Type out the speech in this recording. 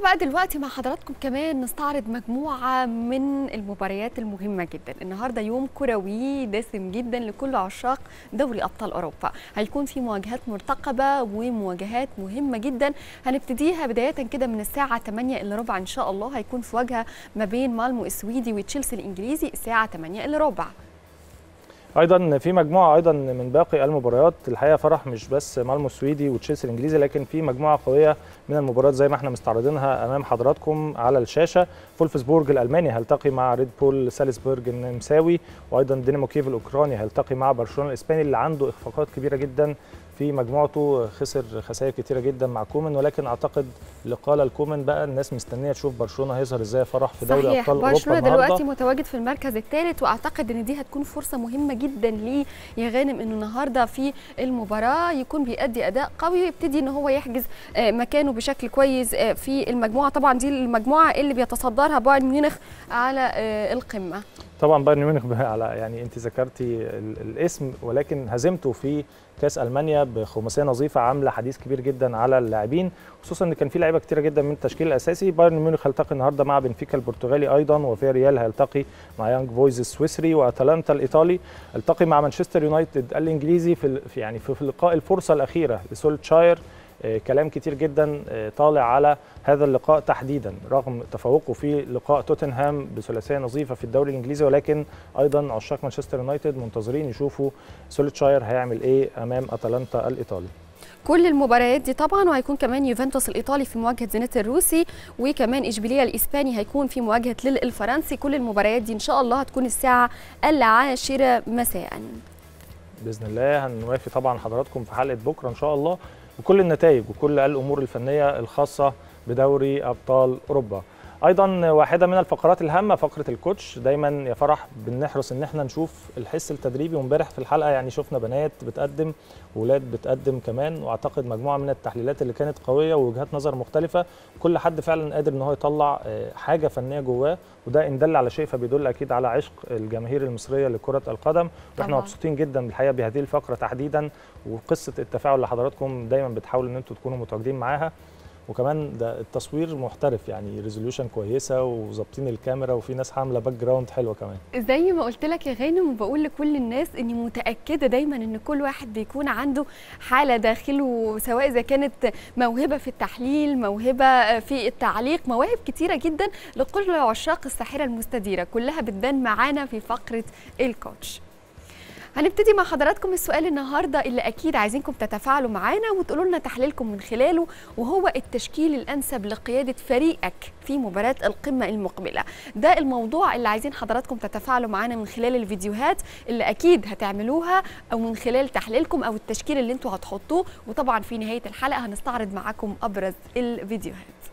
بقى دلوقتي مع حضراتكم كمان نستعرض مجموعة من المباريات المهمة جدا النهاردة يوم كروي دسم جدا لكل عشاق دوري أبطال أوروبا هيكون في مواجهات مرتقبة ومواجهات مهمة جدا هنبتديها بداية كده من الساعة 8 إلا ربع إن شاء الله هيكون في واجهة ما بين مالمو السويدي وتشيلسي الإنجليزي الساعة 8 إلا ربع ايضا في مجموعه ايضا من باقي المباريات الحقيقه فرح مش بس مالمو السويدي وتشيلسي الانجليزي لكن في مجموعه قويه من المباريات زي ما احنا مستعرضينها امام حضراتكم على الشاشه فولفسبورج الالماني هيلتقي مع ريد بول سالزبورج النمساوي وايضا دينامو كييف الاوكراني هيلتقي مع برشلونه الاسباني اللي عنده اخفاقات كبيره جدا في مجموعته خسر خسائر كتيره جدا مع كومن ولكن اعتقد لقال الكومن بقى الناس مستنيه تشوف برشلونه هيظهر ازاي فرح في دوري صحيح ابطال اوروبا برشلونه النهارده دلوقتي متواجد في المركز الثالث واعتقد ان دي هتكون فرصه مهمه جدا ليه يا غانم انه النهارده في المباراه يكون بيأدي اداء قوي ويبتدي ان هو يحجز آه، مكانه بشكل كويس آه، في المجموعه طبعا دي المجموعه اللي بيتصدرها بايرن ميونخ على آه، القمه طبعا بايرن ميونخ بقى على يعني انت ذكرتي ال- الاسم ولكن هزيمته في كاس المانيا بخماسيه نظيفه عامله حديث كبير جدا على اللاعبين خصوصا ان كان في لعيبه كتيره جدا من التشكيل الاساسي بايرن ميونخ هيلتقي النهارده مع بنفيكا البرتغالي ايضا وفي ريال هيلتقي مع يانج بويز السويسري واتلانتا الايطالي التقي مع مانشستر يونايتد الانجليزي في ال- في يعني في في لقاء الفرصه الاخيره لسولتشاير آه، كلام كتير جدا آه، طالع على هذا اللقاء تحديدا رغم تفوقه في لقاء توتنهام بثلاثيه نظيفه في الدوري الانجليزي ولكن ايضا عشاق مانشستر يونايتد منتظرين يشوفوا سولتشاير هيعمل ايه امام اتلانتا الايطالي كل المباريات دي طبعا وهيكون كمان يوفنتوس الايطالي في مواجهه زينات الروسي وكمان اشبيليه الاسباني هيكون في مواجهه ليل الفرنسي كل المباريات دي ان شاء الله هتكون الساعه العاشره مساء باذن الله هنوافي طبعا حضراتكم في حلقه بكره ان شاء الله وكل النتائج وكل الامور الفنيه الخاصه بدوري ابطال اوروبا ايضا واحده من الفقرات الهامه فقره الكوتش دايما يا فرح بنحرص ان احنا نشوف الحس التدريبي وامبارح في الحلقه يعني شفنا بنات بتقدم وولاد بتقدم كمان واعتقد مجموعه من التحليلات اللي كانت قويه ووجهات نظر مختلفه كل حد فعلا قادر ان هو يطلع آه، حاجه فنيه جواه وده ان دل على شيء فبيدل اكيد على عشق الجماهير المصريه لكره القدم واحنا طبعاً. مبسوطين جدا بالحقيقه بهذه الفقره تحديدا وقصه التفاعل اللي حضراتكم دايما بتحاولوا ان انتم تكونوا متواجدين معاها وكمان ده التصوير محترف يعني ريزوليوشن كويسه وظابطين الكاميرا وفي ناس عامله باك جراوند حلوه كمان زي ما قلت لك يا غانم وبقول لكل الناس اني متاكده دايما ان كل واحد بيكون عنده حاله داخله سواء اذا كانت موهبه في التحليل موهبه في التعليق مواهب كتيره جدا لكل عشاق الساحره المستديره كلها بتبان معانا في فقره الكوتش هنبتدي مع حضراتكم السؤال النهارده اللي اكيد عايزينكم تتفاعلوا معانا وتقولوا لنا تحليلكم من خلاله وهو التشكيل الانسب لقياده فريقك في مباراه القمه المقبله ده الموضوع اللي عايزين حضراتكم تتفاعلوا معانا من خلال الفيديوهات اللي اكيد هتعملوها او من خلال تحليلكم او التشكيل اللي انتوا هتحطوه وطبعا في نهايه الحلقه هنستعرض معاكم ابرز الفيديوهات